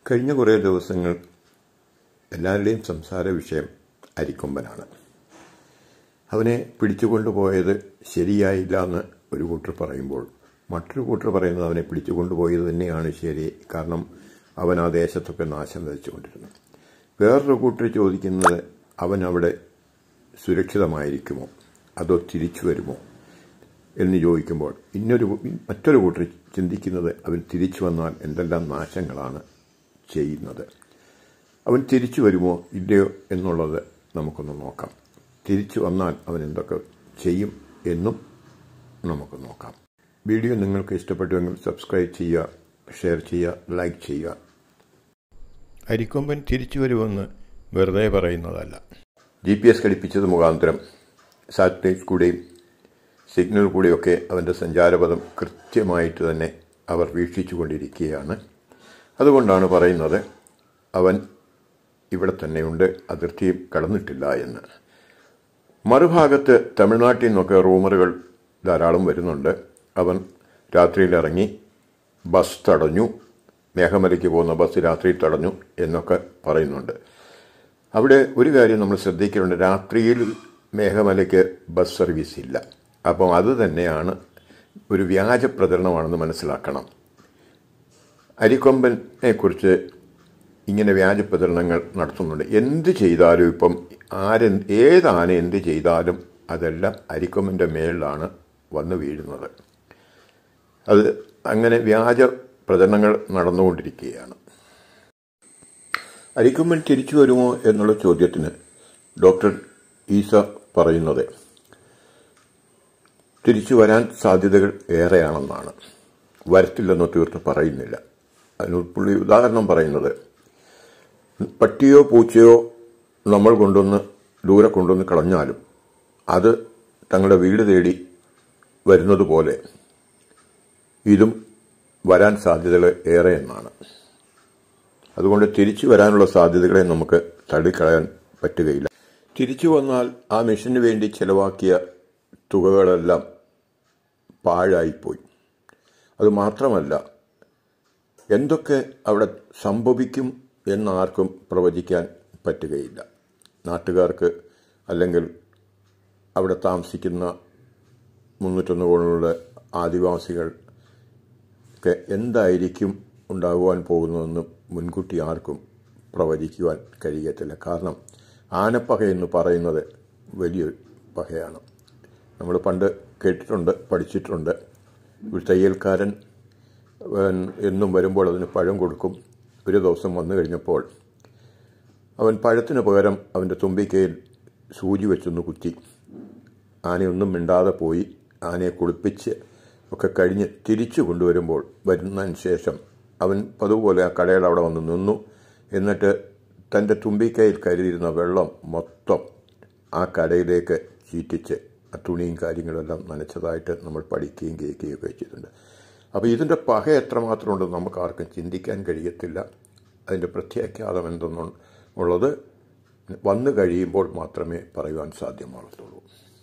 കഴിഞ്ഞ കുറേ ദിവസങ്ങൾ എല്ലാവരുടെയും സംസാര വിഷയം അരിക്കൊമ്പനാണ് അവനെ പിടിച്ചുകൊണ്ടുപോയത് ശരിയായില്ല എന്ന് ഒരു കൂട്ടർ പറയുമ്പോൾ മറ്റൊരു കൂട്ടർ പറയുന്നത് അവനെ പിടിച്ചുകൊണ്ടുപോയത് തന്നെയാണ് ശരി കാരണം അവൻ ആ ദേശത്തൊക്കെ നാശം വിതച്ചുകൊണ്ടിരുന്നു വേറൊരു കൂട്ടർ ചോദിക്കുന്നത് അവൻ അവിടെ സുരക്ഷിതമായിരിക്കുമോ അതോ തിരിച്ചു വരുമോ എന്ന് ചോദിക്കുമ്പോൾ ഇന്നൊരു മറ്റൊരു കൂട്ടർ ചിന്തിക്കുന്നത് അവൻ തിരിച്ചു വന്നാൽ എന്തെല്ലാം നാശങ്ങളാണ് ചെയ്യുന്നത് അവൻ തിരിച്ചു വരുമോ ഇല്ലയോ എന്നുള്ളത് നമുക്കൊന്ന് നോക്കാം തിരിച്ചു വന്നാൽ അവൻ എന്തൊക്കെ ചെയ്യും എന്നും നമുക്ക് നോക്കാം വീഡിയോ നിങ്ങൾക്ക് ഇഷ്ടപ്പെട്ടുവെങ്കിൽ സബ്സ്ക്രൈബ് ചെയ്യുക ഷെയർ ചെയ്യുക ലൈക്ക് ചെയ്യുക അരിക്കൊമ്പൻ തിരിച്ചു വരുമെന്ന് വെറുതെ പറയുന്നതല്ല ജി പി എസ് ഘടിപ്പിച്ചത് മുഖാന്തരം സാറ്റലൈറ്റ് കൂടെയും സിഗ്നൽ കൂടെയൊക്കെ അവൻ്റെ സഞ്ചാരപഥം കൃത്യമായിട്ട് തന്നെ അവർ വീക്ഷിച്ചു കൊണ്ടിരിക്കുകയാണ് അതുകൊണ്ടാണ് പറയുന്നത് അവൻ ഇവിടെ തന്നെയുണ്ട് അതിർത്തിയും കടന്നിട്ടില്ല എന്ന് മറുഭാഗത്ത് തമിഴ്നാട്ടിൽ നിന്നൊക്കെ റൂമറുകൾ ധാരാളം വരുന്നുണ്ട് അവൻ രാത്രിയിൽ ഇറങ്ങി ബസ് തടഞ്ഞു മേഘമലയ്ക്ക് പോകുന്ന ബസ് രാത്രിയിൽ തടഞ്ഞു എന്നൊക്കെ പറയുന്നുണ്ട് അവിടെ ഒരു കാര്യം നമ്മൾ ശ്രദ്ധിക്കേണ്ട രാത്രിയിൽ മേഘമലയ്ക്ക് ബസ് സർവീസ് ഇല്ല അപ്പം അത് തന്നെയാണ് ഒരു വ്യാജ പ്രചരണമാണെന്ന് മനസ്സിലാക്കണം അരിക്കൊമ്പനെ കുറിച്ച് ഇങ്ങനെ വ്യാജ പ്രചരണങ്ങൾ നടത്തുന്നുണ്ട് എന്ത് ചെയ്താലും ഇപ്പം ആരെ ഏതാന എന്ത് ചെയ്താലും അതെല്ലാം അരിക്കൊമ്പൻ്റെ മേളിലാണ് വന്നു വീഴുന്നത് അത് അങ്ങനെ വ്യാജ പ്രചരണങ്ങൾ നടന്നുകൊണ്ടിരിക്കുകയാണ് അരിക്കൊമ്പൻ തിരിച്ചു വരുമോ എന്നുള്ള ചോദ്യത്തിന് ഡോക്ടർ ഈസ പറയുന്നത് തിരിച്ചു വരാൻ സാധ്യതകൾ ഏറെയാണെന്നാണ് വരത്തില്ലെന്ന് തീർത്ത് പറയുന്നില്ല അതിന് പുള്ളി ഉദാഹരണം പറയുന്നത് പട്ടിയോ പൂച്ചയോ നമ്മൾ കൊണ്ടുവന്ന് ദൂരെ കൊണ്ടുവന്ന് കളഞ്ഞാലും അത് തങ്ങളുടെ വീട് തേടി വരുന്നത് പോലെ ഇതും വരാൻ സാധ്യതകൾ ഏറെ എന്നാണ് അതുകൊണ്ട് തിരിച്ചു വരാനുള്ള സാധ്യതകളെ നമുക്ക് തള്ളിക്കളയാൻ പറ്റുകയില്ല തിരിച്ചു വന്നാൽ ആ മിഷന് വേണ്ടി ചെലവാക്കിയ തുകകളെല്ലാം പാഴായിപ്പോയി അത് മാത്രമല്ല എന്തൊക്കെ അവിടെ സംഭവിക്കും എന്നാർക്കും പ്രവചിക്കാൻ പറ്റുകയില്ല നാട്ടുകാർക്ക് അല്ലെങ്കിൽ അവിടെ താമസിക്കുന്ന മുന്നൂറ്റൊന്ന് കോടിലുള്ള ആദിവാസികൾക്ക് എന്തായിരിക്കും ഉണ്ടാകുവാൻ പോകുന്നതെന്ന് മുൻകൂട്ടി ആർക്കും പ്രവചിക്കുവാൻ കഴിയത്തില്ല കാരണം ആനപ്പക എന്ന് പറയുന്നത് വലിയൊരു പകയാണ് നമ്മൾ പണ്ട് കേട്ടിട്ടുണ്ട് പഠിച്ചിട്ടുണ്ട് ഒരു തയ്യൽക്കാരൻ എന്നും വരുമ്പോൾ അതിന് പഴം കൊടുക്കും ഒരു ദിവസം വന്നു കഴിഞ്ഞപ്പോൾ അവൻ പഴത്തിന് പകരം അവൻ്റെ തുമ്പിക്കയിൽ സൂചി വെച്ചൊന്ന് കുത്തി ആനയൊന്നും മിണ്ടാതെ പോയി ആനയെ കുളിപ്പിച്ച് ഒക്കെ കഴിഞ്ഞ് തിരിച്ചു കൊണ്ടുവരുമ്പോൾ വരുന്നതിന് ശേഷം അവൻ പതുപോലെ ആ കടയുടെ അവിടെ വന്ന് നിന്നു എന്നിട്ട് തൻ്റെ തുമ്പിക്കയിൽ കരുതിയിരുന്ന വെള്ളം മൊത്തം ആ കടയിലേക്ക് ചീറ്റിച്ച് ആ തുണിയും കാര്യങ്ങളെല്ലാം നനച്ചതായിട്ട് നമ്മൾ പഠിക്കുകയും കേൾക്കുകയും ഒക്കെ ചെയ്തിട്ടുണ്ട് അപ്പോൾ ഇതിൻ്റെ പക എത്രമാത്രം ഉണ്ടെന്ന് നമുക്ക് ആർക്കും ചിന്തിക്കാൻ കഴിയത്തില്ല അതിൻ്റെ പ്രത്യാഘാതം എന്തെന്നുള്ളത് വന്നു കഴിയുമ്പോൾ മാത്രമേ പറയുവാൻ സാധ്യമാകത്തുള്ളൂ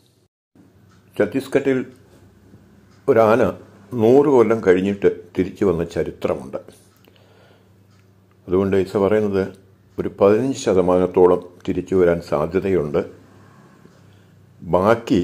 ഛത്തീസ്ഗഡിൽ ഒരാന നൂറ് കൊല്ലം കഴിഞ്ഞിട്ട് തിരിച്ചു വന്ന ചരിത്രമുണ്ട് അതുകൊണ്ട് ഈസ പറയുന്നത് ഒരു പതിനഞ്ച് ശതമാനത്തോളം തിരിച്ചു വരാൻ സാധ്യതയുണ്ട് ബാക്കി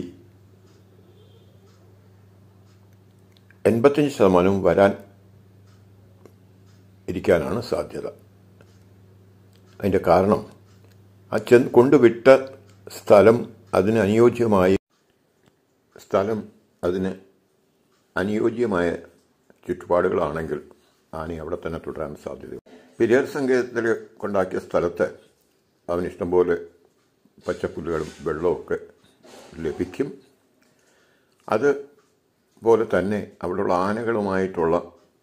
എൺപത്തഞ്ച് ശതമാനവും വരാൻ ഇരിക്കാനാണ് സാധ്യത അതിൻ്റെ കാരണം ആ ചെ കൊണ്ടുവിട്ട സ്ഥലം അതിന് അനുയോജ്യമായ സ്ഥലം അതിന് അനുയോജ്യമായ ചുറ്റുപാടുകളാണെങ്കിൽ ആന അവിടെ തന്നെ തുടരാൻ സാധ്യത പെരിയാർ സങ്കേതത്തിൽ കൊണ്ടാക്കിയ സ്ഥലത്ത് അവന് ഇഷ്ടംപോലെ പച്ചപ്പുല്ലുകളും വെള്ളമൊക്കെ ലഭിക്കും അത് പോലെ തന്നെ അവിടെയുള്ള ആനകളുമായിട്ടുള്ള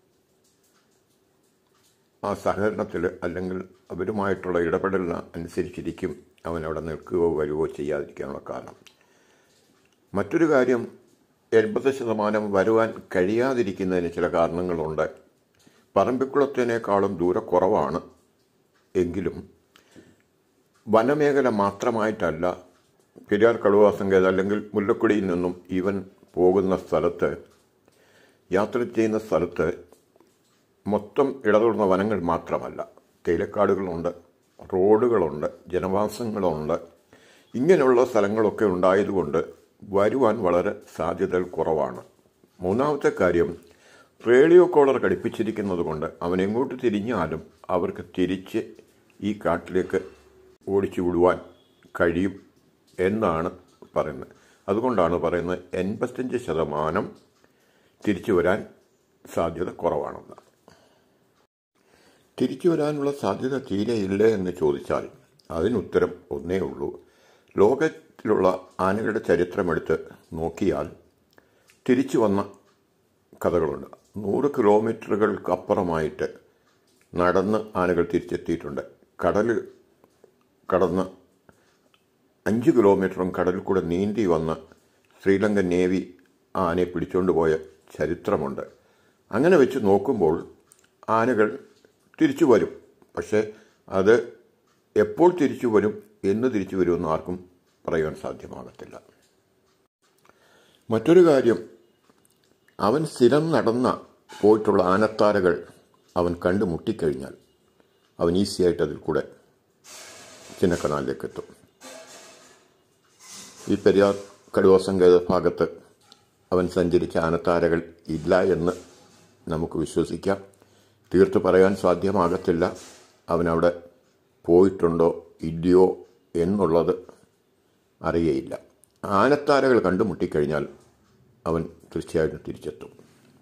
ആ സഹകരണത്തിൽ അല്ലെങ്കിൽ അവരുമായിട്ടുള്ള ഇടപെടലിന് അനുസരിച്ചിരിക്കും അവൻ അവിടെ നിൽക്കുകയോ വരുകയോ ചെയ്യാതിരിക്കാനുള്ള കാരണം മറ്റൊരു കാര്യം എൺപത് ശതമാനം വരുവാൻ കഴിയാതിരിക്കുന്നതിന് ചില കാരണങ്ങളുണ്ട് പറമ്പിക്കുളത്തിനേക്കാളും ദൂരെ കുറവാണ് എങ്കിലും വനമേഖല മാത്രമായിട്ടല്ല പെരിയാർ കടുവ സങ്കേതം അല്ലെങ്കിൽ മുല്ലക്കുടിയിൽ നിന്നും ഇവൻ പോകുന്ന സ്ഥലത്ത് യാത്ര ചെയ്യുന്ന സ്ഥലത്ത് മൊത്തം ഇടതുള്ള വനങ്ങൾ മാത്രമല്ല തേയിലക്കാടുകളുണ്ട് റോഡുകളുണ്ട് ജനവാസങ്ങളുണ്ട് ഇങ്ങനെയുള്ള സ്ഥലങ്ങളൊക്കെ ഉണ്ടായതുകൊണ്ട് വരുവാൻ വളരെ സാധ്യതകൾ കുറവാണ് മൂന്നാമത്തെ കാര്യം റേഡിയോ കോളർ ഘടിപ്പിച്ചിരിക്കുന്നത് കൊണ്ട് അവൻ എങ്ങോട്ട് തിരിഞ്ഞാലും അവർക്ക് തിരിച്ച് ഈ കാട്ടിലേക്ക് ഓടിച്ചു വിടുവാൻ കഴിയും എന്നാണ് പറയുന്നത് അതുകൊണ്ടാണ് പറയുന്നത് എൺപത്തഞ്ച് ശതമാനം തിരിച്ചു വരാൻ സാധ്യത കുറവാണെന്ന് തിരിച്ചു വരാനുള്ള സാധ്യത തീരെയില്ല എന്ന് ചോദിച്ചാൽ അതിനുത്തരം ഒന്നേ ഉള്ളൂ ലോകത്തിലുള്ള ആനകളുടെ ചരിത്രമെടുത്ത് നോക്കിയാൽ തിരിച്ചു വന്ന കഥകളുണ്ട് നൂറ് കിലോമീറ്ററുകൾക്കപ്പുറമായിട്ട് നടന്ന് ആനകൾ തിരിച്ചെത്തിയിട്ടുണ്ട് കടൽ കടന്ന് അഞ്ച് കിലോമീറ്ററും കടലിൽ കൂടെ നീന്തി വന്ന് ശ്രീലങ്കൻ നേവി ആനയെ പിടിച്ചുകൊണ്ട് പോയ ചരിത്രമുണ്ട് അങ്ങനെ വെച്ച് നോക്കുമ്പോൾ ആനകൾ തിരിച്ചു വരും പക്ഷേ അത് എപ്പോൾ തിരിച്ചു വരും എന്ന് തിരിച്ചു വരുമെന്ന് ആർക്കും പറയാൻ സാധ്യമാകത്തില്ല മറ്റൊരു കാര്യം അവൻ സ്ഥിരം നടന്ന പോയിട്ടുള്ള ആനത്താരകൾ അവൻ കണ്ടു മുട്ടിക്കഴിഞ്ഞാൽ അവൻ ഈസിയായിട്ട് അതിൽ കൂടെ ചിന്നക്കനാലിലേക്ക് എത്തും ഈ പെരിയാർ കടുവ സങ്കേത ഭാഗത്ത് അവൻ സഞ്ചരിച്ച ആനത്താരകൾ ഇല്ല എന്ന് നമുക്ക് വിശ്വസിക്കാം തീർത്ത് പറയാൻ സാധ്യമാകത്തില്ല അവനവിടെ പോയിട്ടുണ്ടോ ഇല്ലയോ എന്നുള്ളത് അറിയയില്ല ആനത്താരകൾ കണ്ടുമുട്ടിക്കഴിഞ്ഞാൽ അവൻ തീർച്ചയായിട്ടും തിരിച്ചെത്തും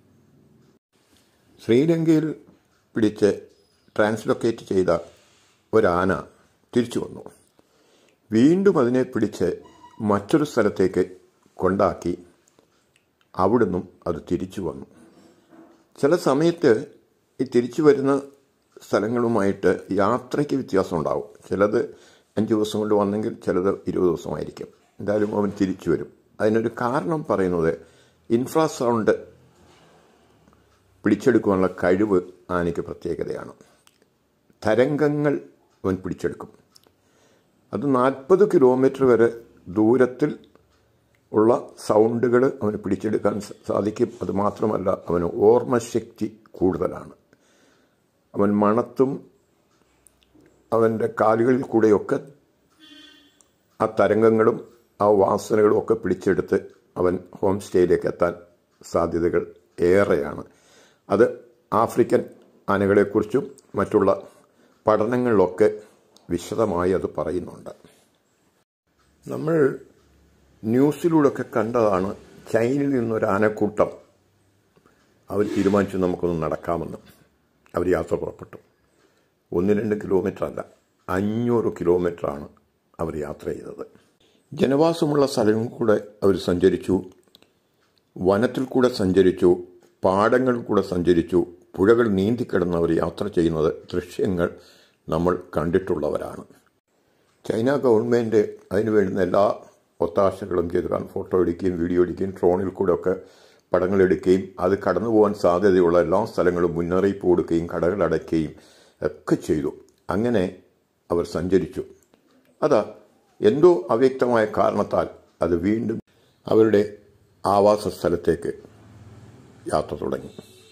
ശ്രീലങ്കയിൽ പിടിച്ച് ട്രാൻസ്ലൊക്കേറ്റ് ചെയ്ത ഒരാന തിരിച്ചു വന്നു വീണ്ടും അതിനെ പിടിച്ച് മറ്റൊരു സ്ഥലത്തേക്ക് കൊണ്ടാക്കി അവിടുന്നും അത് തിരിച്ചു വന്നു ചില സമയത്ത് ഈ തിരിച്ചു വരുന്ന സ്ഥലങ്ങളുമായിട്ട് യാത്രയ്ക്ക് വ്യത്യാസം ഉണ്ടാവും ചിലത് അഞ്ച് ദിവസം കൊണ്ട് വന്നെങ്കിൽ ചിലത് ഇരുപത് ദിവസമായിരിക്കും എന്തായാലും അവൻ തിരിച്ചു വരും അതിനൊരു കാരണം പറയുന്നത് ഇൻഫ്രാസൗണ്ട് പിടിച്ചെടുക്കുവാനുള്ള കഴിവ് ആനയ്ക്ക് പ്രത്യേകതയാണ് തരംഗങ്ങൾ അവൻ പിടിച്ചെടുക്കും അത് നാൽപ്പത് കിലോമീറ്റർ വരെ ദൂരത്തിൽ ഉള്ള സൗണ്ടുകൾ അവന് പിടിച്ചെടുക്കാൻ സാധിക്കും അത് മാത്രമല്ല അവന് ഓർമ്മശക്തി കൂടുതലാണ് അവൻ മണത്തും അവൻ്റെ കാലുകളിൽ കൂടെയൊക്കെ ആ തരംഗങ്ങളും ആ വാസനകളും ഒക്കെ പിടിച്ചെടുത്ത് അവൻ ഹോം സ്റ്റേയിലേക്ക് എത്താൻ സാധ്യതകൾ ഏറെയാണ് അത് ആഫ്രിക്കൻ ആനകളെക്കുറിച്ചും മറ്റുള്ള പഠനങ്ങളിലൊക്കെ വിശദമായി അത് പറയുന്നുണ്ട് നമ്മൾ ന്യൂസിലൂടെയൊക്കെ കണ്ടതാണ് ചൈനയിൽ നിന്നൊരു ആനക്കൂട്ടം അവർ തീരുമാനിച്ചു നമുക്കൊന്ന് നടക്കാമെന്ന് അവർ യാത്ര പുറപ്പെട്ടു ഒന്ന് രണ്ട് കിലോമീറ്റർ അല്ല അഞ്ഞൂറ് കിലോമീറ്ററാണ് അവർ യാത്ര ചെയ്തത് ജനവാസമുള്ള സ്ഥലങ്ങളിൽ കൂടെ അവർ സഞ്ചരിച്ചു വനത്തിൽ കൂടെ സഞ്ചരിച്ചു പാടങ്ങളിൽ കൂടെ സഞ്ചരിച്ചു പുഴകൾ നീന്തിക്കിടന്ന് അവർ യാത്ര ചെയ്യുന്നത് ദൃശ്യങ്ങൾ നമ്മൾ കണ്ടിട്ടുള്ളവരാണ് ചൈന ഗവൺമെൻറ് അതിന് വേണ്ടുന്ന എല്ലാ ഒത്താശകളും ചെയ്തു കാരണം ഫോട്ടോ എടുക്കുകയും വീഡിയോ എടുക്കുകയും ഡ്രോണിൽ കൂടെ ഒക്കെ പടങ്ങൾ എടുക്കുകയും അത് കടന്നു പോകാൻ സാധ്യതയുള്ള എല്ലാ സ്ഥലങ്ങളും മുന്നറിയിപ്പ് കൊടുക്കുകയും കടകൾ അടയ്ക്കുകയും ഒക്കെ ചെയ്തു അങ്ങനെ അവർ സഞ്ചരിച്ചു അത് എന്തോ അവ്യക്തമായ കാരണത്താൽ അത് വീണ്ടും അവരുടെ ആവാസ സ്ഥലത്തേക്ക് യാത്ര തുടങ്ങി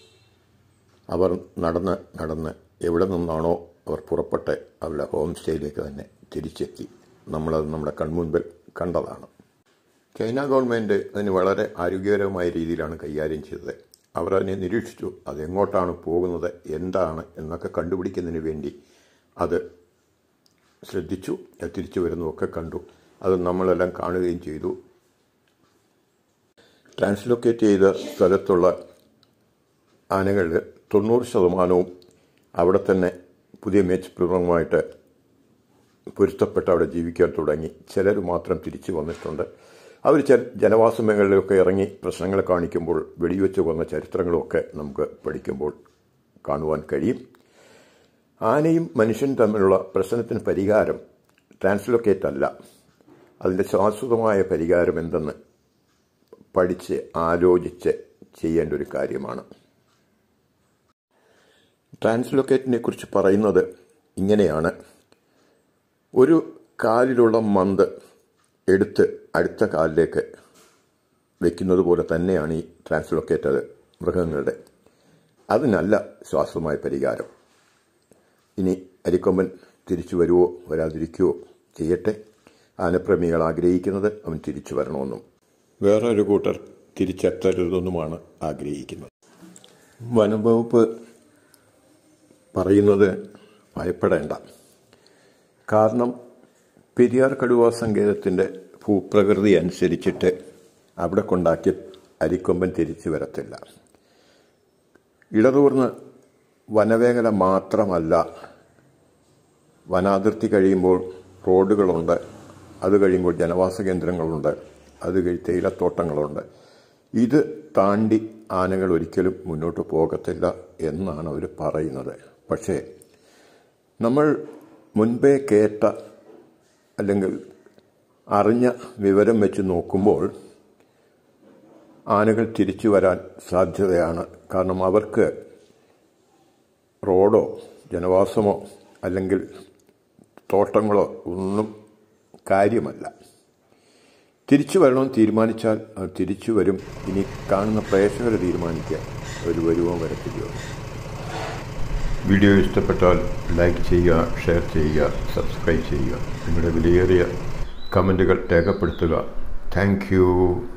അവർ നടന്ന് നടന്ന് എവിടെ നിന്നാണോ അവർ പുറപ്പെട്ട് അവരുടെ ഹോം സ്റ്റേയിലേക്ക് തന്നെ തിരിച്ചെത്തി നമ്മളത് നമ്മുടെ കൺമുൻപിൽ കണ്ടതാണ് ചൈന ഗവൺമെൻറ് അതിന് വളരെ ആരോഗ്യകരമായ രീതിയിലാണ് കൈകാര്യം ചെയ്തത് അവർ അതിനെ നിരീക്ഷിച്ചു അതെങ്ങോട്ടാണ് പോകുന്നത് എന്താണ് എന്നൊക്കെ കണ്ടുപിടിക്കുന്നതിന് വേണ്ടി അത് ശ്രദ്ധിച്ചു തിരിച്ചു വരുന്നതൊക്കെ കണ്ടു അത് നമ്മളെല്ലാം കാണുകയും ചെയ്തു ട്രാൻസ്ലൊക്കേറ്റ് ചെയ്ത സ്ഥലത്തുള്ള ആനകളിൽ തൊണ്ണൂറ് ശതമാനവും അവിടെ തന്നെ പുതിയ മേച്ചിപ്പിളവുമായിട്ട് പൊരുത്തപ്പെട്ട് അവിടെ ജീവിക്കാൻ തുടങ്ങി ചിലർ മാത്രം തിരിച്ചു വന്നിട്ടുണ്ട് അവർ ചെ ജനവാസ മേഖലയിലൊക്കെ ഇറങ്ങി പ്രശ്നങ്ങൾ കാണിക്കുമ്പോൾ വെടിവെച്ച് കൊന്ന ചരിത്രങ്ങളൊക്കെ നമുക്ക് പഠിക്കുമ്പോൾ കാണുവാൻ കഴിയും ആനയും മനുഷ്യനും തമ്മിലുള്ള പ്രശ്നത്തിന് പരിഹാരം ട്രാൻസ്ലൊക്കേറ്റ് അല്ല അതിൻ്റെ ശാശ്വതമായ പരിഹാരം എന്തെന്ന് പഠിച്ച് ആലോചിച്ച് ചെയ്യേണ്ട ഒരു കാര്യമാണ് ട്രാൻസ്ലൊക്കേറ്റിനെ കുറിച്ച് പറയുന്നത് ഇങ്ങനെയാണ് ഒരു കാലിലുള്ള മന്ത് എടുത്ത് അടുത്ത കാലിലേക്ക് വെക്കുന്നത് പോലെ തന്നെയാണ് ഈ ട്രാൻസ്ലൊക്കേറ്റഡ് മൃഗങ്ങളുടെ അതിനല്ല ശ്വാസമായ പരിഹാരം ഇനി അരിക്കൊമ്പൻ തിരിച്ചു വരുവോ വരാതിരിക്കുവോ ചെയ്യട്ടെ ആനപ്രേമികൾ ആഗ്രഹിക്കുന്നത് അവൻ തിരിച്ചു വരണമെന്നും വേറൊരു കൂട്ടർ തിരിച്ചെത്തരുതെന്നുമാണ് ആഗ്രഹിക്കുന്നത് വനം വകുപ്പ് പറയുന്നത് ഭയപ്പെടേണ്ട കാരണം പെരിയാർ കടുവ സങ്കേതത്തിൻ്റെ ഭൂപ്രകൃതി അനുസരിച്ചിട്ട് അവിടെ കൊണ്ടാക്കി അരിക്കൊമ്പൻ തിരിച്ചു വരത്തില്ല ഇടതൂർന്ന് വനമേഖല മാത്രമല്ല വനാതിർത്തി കഴിയുമ്പോൾ റോഡുകളുണ്ട് അത് കഴിയുമ്പോൾ ജനവാസ കേന്ദ്രങ്ങളുണ്ട് അത് കഴി തേയിലത്തോട്ടങ്ങളുണ്ട് ഇത് താണ്ടി ആനകൾ ഒരിക്കലും മുന്നോട്ട് പോകത്തില്ല എന്നാണ് അവർ പറയുന്നത് പക്ഷേ നമ്മൾ മുൻപേ കേട്ട അല്ലെങ്കിൽ അറിഞ്ഞ വിവരം വെച്ച് നോക്കുമ്പോൾ ആനകൾ തിരിച്ചു വരാൻ സാധ്യതയാണ് കാരണം അവർക്ക് റോഡോ ജനവാസമോ അല്ലെങ്കിൽ തോട്ടങ്ങളോ ഒന്നും കാര്യമല്ല തിരിച്ചു വരണമെന്ന് തീരുമാനിച്ചാൽ അത് തിരിച്ചു വരും ഇനി കാണുന്ന പ്രേക്ഷകർ തീരുമാനിക്കുക ഒരു വരുവോ വരത്തില്ലയോ വീഡിയോ ഇഷ്ടപ്പെട്ടാൽ ലൈക്ക് ചെയ്യുക ഷെയർ ചെയ്യുക സബ്സ്ക്രൈബ് ചെയ്യുക നിങ്ങളുടെ വിലയേറിയ കമൻറ്റുകൾ രേഖപ്പെടുത്തുക താങ്ക്